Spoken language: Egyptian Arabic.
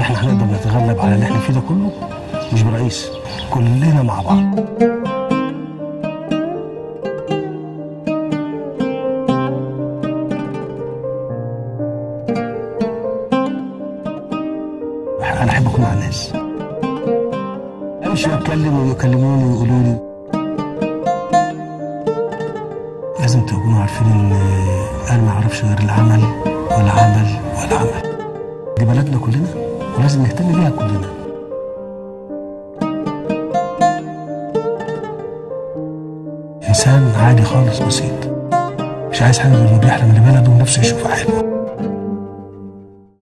احنا هنقدر نتغلب على اللي احنا فيه ده كله مش برئيس كلنا مع بعض انا احب اكون مع الناس امشي اتكلم ويكلموني ويقولوا لي لازم تكونوا عارفين ان انا ما اعرفش غير العمل والعمل والعمل دي بلدنا كلنا ولازم نهتم بيها كلنا انسان عادي خالص بسيط مش عايز حاجه غير انه بيحلم ان بلده ونفسه يشوفها حلوه